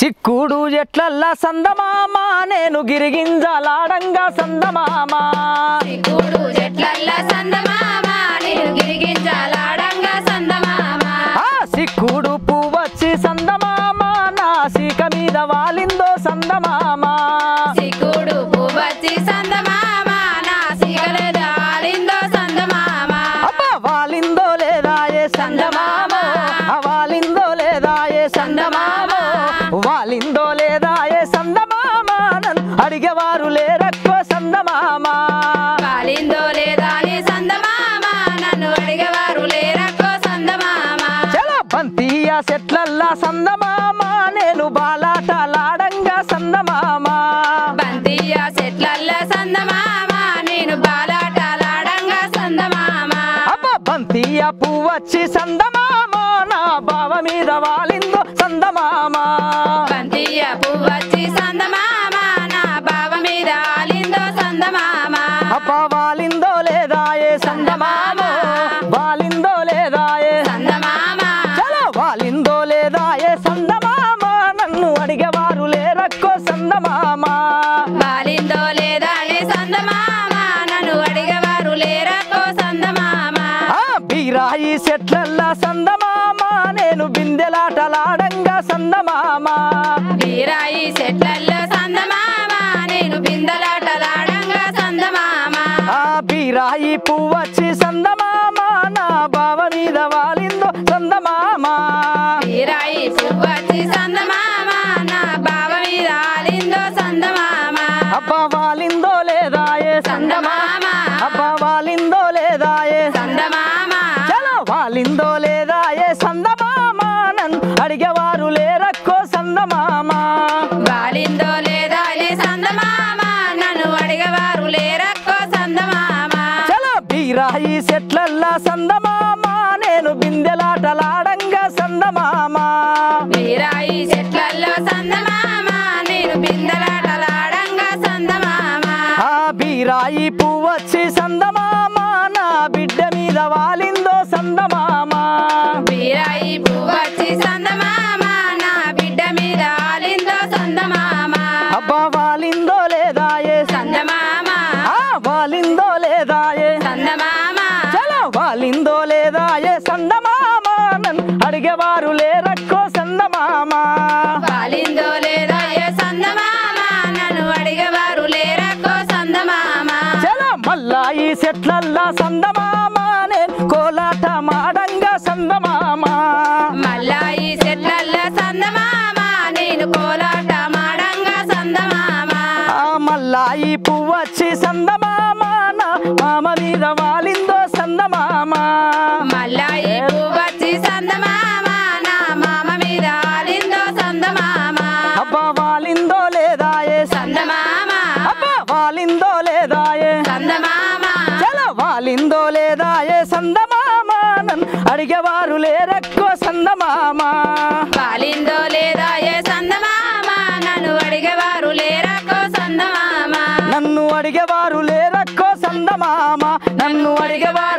సిక్కుడు ఎట్లల్లా సందమామ నేను గిరిగింజలాడంగా సందమామ సిక్కుడు చెట్లల్ల సందమామ నేను గిరిగించాలాడంగా సందమామ ఆ సిక్కుడు పువ్వచ్చి సందమామ నా సీక మీద వాలిందో సందమామ సిక్కుడు పువ్వచ్చి సందమామ నా సిగలే దాలిందో సందమామ అబ్బా వాలిందో లేదా ఏ సందమామ ఆ వాలిందో లేదా ఏ సందమామ వాలిందో లేదా ఏ సందమామ నన్ను అడిగేవారు లేరక్కువ సందమామ కాలిందో లేదా నీ సందమామ నన్ను అడిగేవారు లేరక్కో సందమామ చలో బంతియ సెట్లల్లా సందమామ నేను బాలాటలాడంగా సందమామ బంతియ చెట్లల్ల సందమామ నేను బాలాటలాడంగా సందమామ అబ్బ బంతియ పువ్వచ్చి సందమామ నా బావ మీద వాలిందో సందమామ బంతియ పువ్వచ్చి సందమామ నా బావ మీద ఆలిందో సందమామ అబ్బ వాలిందో లేదా ఏ సందమామ వాలిందో లేదా ఏ సందమామ చలో వాలిందో లేదా ఏ సందమామ నన్ను అడిగేవారు లేరక్కో సందమామ బాలిందో లేదా నీ సందమామ నన్ను అడిగేవారు లేరక్కో సందమామ ఆ బీరాయి చెట్లల్లా సందమామ నేను బిందెలాటలాడంగా సందమామ బీరాయి చెట్లల్లో సందమామ నేను బిందలాటలాడంగా సందమామ ఆ బీరాయి పువ్వచ్చి సందమామ నా బావ మీద వాలిందో సందమామ బీరాయి పువ్వచ్చి సందమామ నా బావ మీద ఆలిందో సందమామ అబ్బ వాలిందో లేదా ఏ సందమామ సందమామ అబ్బ వాలిందో లేదా ఏ సందమామ చలో వాలిందో లేదా ఏ సందమామ నన్ను అడిగేవారు లేరక్కో సందమామ బాలిందో లేదా నీ సందమామ నన్ను అడిగేవారు లేరక్కో సందమామ చలో బీరాయి చెట్లల్లా సందమామ నేను బిందెలాటలాడంగా సందమామ బీరాయి చెట్లల్లో సందమామ నేను బిందలాటలాడంగా సందమామ ఆ బీరాయి పువ్వచ్చి సందమామ నా బిడ్డ మీద వాలిందో సందమామ బీరాయి పువ్వచ్చి సందమామ నా బిడ్డ మీద ఆలిందో సందమామ అబ్బా వాలిందో లేదా ఏ సందమామ ఆ వాలిందో లేదా ఏ సందమామ చలో వాలిందో లేదా ఏ సందమామ నన్ను అడిగేవారు లేరక్కో సందమామ బాలిందో లేదా ఏ సందమామ నన్ను అడిగేవారు లేరక్కో సందమామ చలో మళ్ళా ఈ చెట్లల్లా సందమామ నేను కోలాట మాడంగా సందమామ మళ్ళా ఈ చెట్లల్లో సందమామ నేను కోలాట మాడంగా సందమామ ఆ మళ్ళా ఈ పువ్వచ్చి సందమామ నా మామ మీద వాలిందో సందమామ మళ్ళా ఈ పువ్వచ్చి సందమామ నా మామ మీద ఆలిందో సందమామ అబ్బా వాలిందో లేదా ఏ సందమామ అబ్బా వాలిందో లేదా ఏ సందమామ చలో వాలిందో లేదా ఏ సందమామ నన్ను అడిగేవారు లేరక్కో సందమామ బాలిందో లేదా ఏ సందమామ నన్ను అడిగేవారు లేరక్కో సందమామ నన్ను అడిగేవారు లేరక్కో సందమామ నన్ను అడిగేవారు